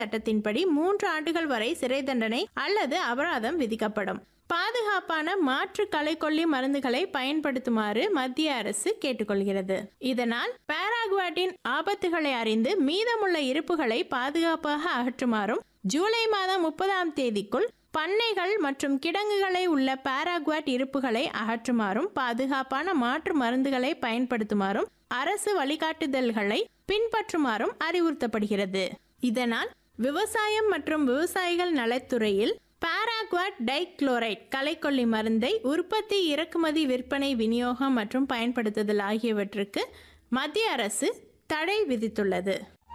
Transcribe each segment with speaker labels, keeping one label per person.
Speaker 1: சட்டத்தின்படி மூன்று ஆண்டுகள் வரை சிறை தண்டனை அல்லது அபராதம் விதிக்கப்படும் பாதுகாப்பான மாற்று களைக்கொல்லி மருந்துகளை பயன்படுத்துமாறு மத்திய அரசு கேட்டுக்கொள்கிறது இதனால் பாராகுவாட்டின் ஆபத்துகளை அறிந்து மீதமுள்ள இருப்புகளை பாதுகாப்பாக அகற்றுமாறும் ஜூலை மாதம் முப்பதாம் தேதிக்குள் பண்ணைகள் மற்றும் கிடங்குகளை உள்ள பாராகுவாட் இருப்புகளை அகற்றுமாறும் பாதுகாப்பான மாற்று மருந்துகளை பயன்படுத்துமாறும் அரசு வழிகாட்டுதல்களை பின்பற்றுமாறும் அறிவுறுத்தப்படுகிறது இதனால் விவசாயம் மற்றும் விவசாயிகள் நலத்துறையில் பாராகுவாட் டைக்ளோரைட் களைக்கொல்லி மருந்தை உற்பத்தி இறக்குமதி விற்பனை விநியோகம் மற்றும் பயன்படுத்துதல் ஆகியவற்றுக்கு மத்திய அரசு தடை விதித்துள்ளது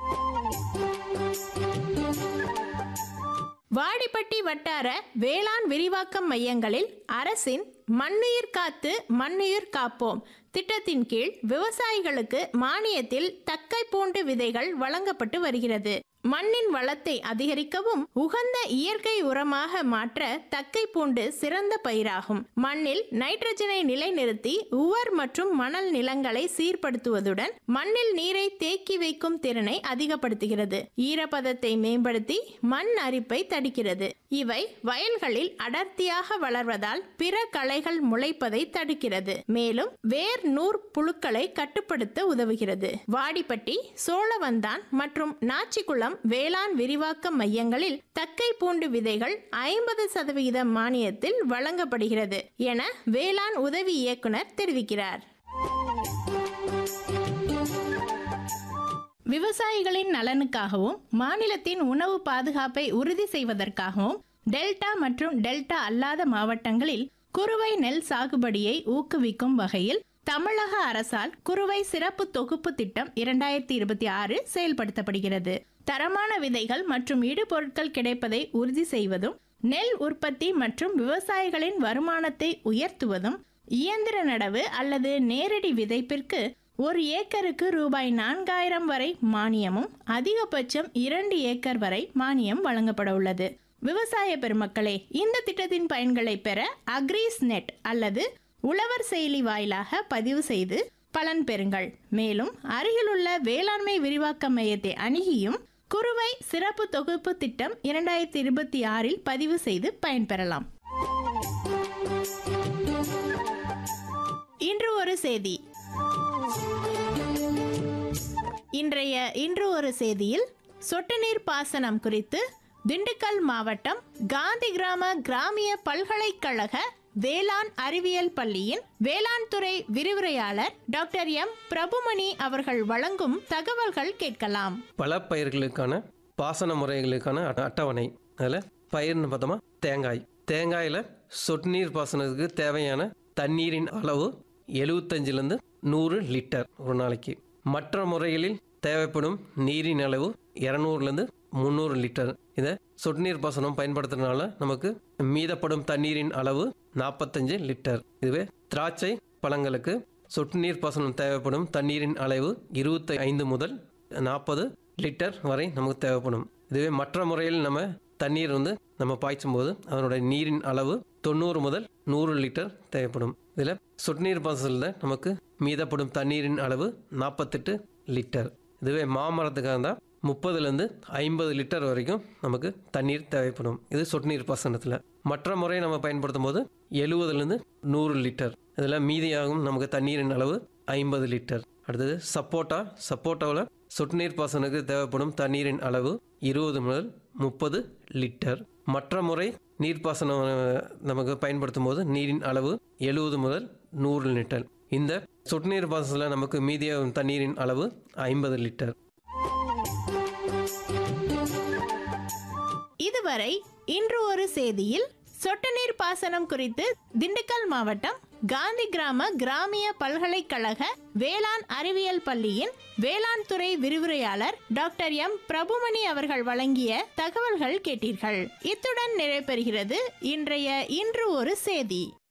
Speaker 1: வாடிப்பட்டி வட்டார வேளாண் விரிவாக்கம் மையங்களில் அரசின் மண்ணுயிர் காத்து மண்ணுயிர் காப்போம் திட்டத்தின் கீழ் விவசாயிகளுக்கு மானியத்தில் தக்கை பூண்டு விதைகள் வழங்கப்பட்டு வருகிறது மண்ணின் வளத்தை அதிகரிக்கவும் உகந்த இயற்கை உரமாக மாற்ற தக்கை பூண்டு சிறந்த பயிராகும் மண்ணில் நைட்ரஜனை நிலைநிறுத்தி உவர் மற்றும் மணல் நிலங்களை சீர்படுத்துவதுடன் மண்ணில் நீரை தேக்கி வைக்கும் திறனை அதிகப்படுத்துகிறது ஈரப்பதத்தை மேம்படுத்தி மண் அரிப்பை தடுக்கிறது இவை வயல்களில் அடர்த்தியாக வளர்வதால் பிற களைகள் முளைப்பதை தடுக்கிறது மேலும் வேர் நூற் புழுக்களை கட்டுப்படுத்த உதவுகிறது வாடிப்பட்டி சோழவந்தான் மற்றும் நாச்சிக்குளம் வேளாண் விரிவாக்க மையங்களில் தக்கை பூண்டு விதைகள் ஐம்பது சதவிகித மானியத்தில் வழங்கப்படுகிறது என வேளாண் உதவி இயக்குனர் தெரிவிக்கிறார் விவசாயிகளின் நலனுக்காகவும் மாநிலத்தின் உணவு பாதுகாப்பை உறுதி செய்வதற்காகவும் டெல்டா மற்றும் டெல்டா அல்லாத மாவட்டங்களில் குறுவை நெல் சாகுபடியை ஊக்குவிக்கும் வகையில் தமிழக அரசால் குறுவை சிறப்பு தொகுப்பு திட்டம் இரண்டாயிரத்தி இருபத்தி ஆறு செயல்படுத்தப்படுகிறது தரமான விதைகள் மற்றும் இடுபொருட்கள் கிடைப்பதை உறுதி செய்வதும் நெல் உற்பத்தி மற்றும் விவசாயிகளின் வருமானத்தை உயர்த்துவதும் இயந்திர நடவு அல்லது நேரடி விதைப்பிற்கு ஒரு ஏக்கருக்கு ரூபாய் நான்காயிரம் வரை மானியமும் அதிகபட்சம் இரண்டு ஏக்கர் வரை மானியம் வழங்கப்பட உள்ளது விவசாய பெருமக்களே இந்த திட்டத்தின் பயன்களை பெற அக்ரீஸ் நெட் அல்லது உழவர் செயலி வாயிலாக பதிவு செய்து பலன் பெறுங்கள் மேலும் அருகிலுள்ள வேளாண்மை விரிவாக்க மையத்தை அணுகியும் குறுவை சிறப்பு தொகுப்பு திட்டம் இரண்டாயிரத்தி இருபத்தி ஆறில் பதிவு செய்து பயன்பெறலாம் இன்று ஒரு செய்தி இன்றைய இன்று ஒரு செய்தியில் சொட்டு நீர் பாசனம் குறித்து திண்டுக்கல் மாவட்டம் காந்தி கிராம கிராமிய பல்கலைக்கழக வேளாண் அறிவியல் பள்ளியின் வேளாண் துறை விரிவுரையாளர் டாக்டர் எம் பிரபுமணி அவர்கள் வழங்கும் தகவல்கள் கேட்கலாம்
Speaker 2: பல பயிர்களுக்கான பாசன முறைகளுக்கான அட்ட- அட்டவணை அதில் பயிர்னு பார்த்தோமா தேங்காய் தேங்காயில் சொட்டு நீர் பாசனத்துக்கு தேவையான தண்ணீரின் அளவு எழுபத்தஞ்சிலேருந்து நூறு லிட்டர் ஒரு நாளைக்கு மற்ற முறைகளில் தேவைப்படும் நீரின் அளவு இரநூறுலேருந்து முந்நூறு லிட்டர் இதை சொட்டு நீர் பாசனம் பயன்படுத்துறதுனால நமக்கு மீதப்படும் தண்ணீரின் அளவு நாற்பத்தஞ்சு லிட்டர் இதுவே திராட்சை பழங்களுக்கு சொட்டு நீர் பாசனம் தேவைப்படும் தண்ணீரின் அளவு இருபத்தி ஐந்து முதல் நாற்பது லிட்டர் வரை நமக்கு தேவைப்படும் இதுவே மற்ற முறையில் நம்ம தண்ணீர் வந்து நம்ம பாய்ச்சும் போது அதனுடைய நீரின் அளவு தொண்ணூறு முதல் நூறு லிட்டர் தேவைப்படும் இதில் சொட்டு நீர் பாசனத்தில் நமக்கு மீதப்படும் தண்ணீரின் அளவு நாற்பத்தெட்டு லிட்டர் இதுவே மாமரத்துக்காக இருந்தால் முப்பதுலேருந்து ஐம்பது லிட்டர் வரைக்கும் நமக்கு தண்ணீர் தேவைப்படும் இது சொட்டு நீர் பாசனத்தில் மற்ற முறை நம்ம பயன்படுத்தும் போது எழுபதுலேருந்து நூறு லிட்டர் இதில் மீதியாகும் நமக்கு தண்ணீரின் அளவு ஐம்பது லிட்டர் அடுத்தது சப்போட்டா சப்போட்டாவில் சொட்டு நீர் பாசனத்துக்கு தேவைப்படும் தண்ணீரின் அளவு இருபது முதல் முப்பது லிட்டர் மற்ற முறை நீர்ப்பாசனம் அஹ், நமக்கு பயன்படுத்தும் போது நீரின் அளவு எழுபது முதல் நூறு லிட்டர் இந்த சொட்டு நீர் பாசனத்தில் நமக்கு மீதியாகும் தண்ணீரின் அளவு ஐம்பது லிட்டர்
Speaker 1: இதுவரை இன்று ஒரு செய்தியில் சொட்டு நீர் பாசனம் குறித்து திண்டுக்கல் மாவட்டம் காந்தி கிராம கிராமிய பல்கலைக்கழக வேளாண் அறிவியல் பள்ளியின் வேளாண் துறை விரிவுரையாளர் டாக்டர் எம் பிரபுமணி அவர்கள் வழங்கிய தகவல்கள் கேட்டீர்கள் இத்துடன் நிறைவு பெறுகிறது இன்றைய இன்று ஒரு செய்தி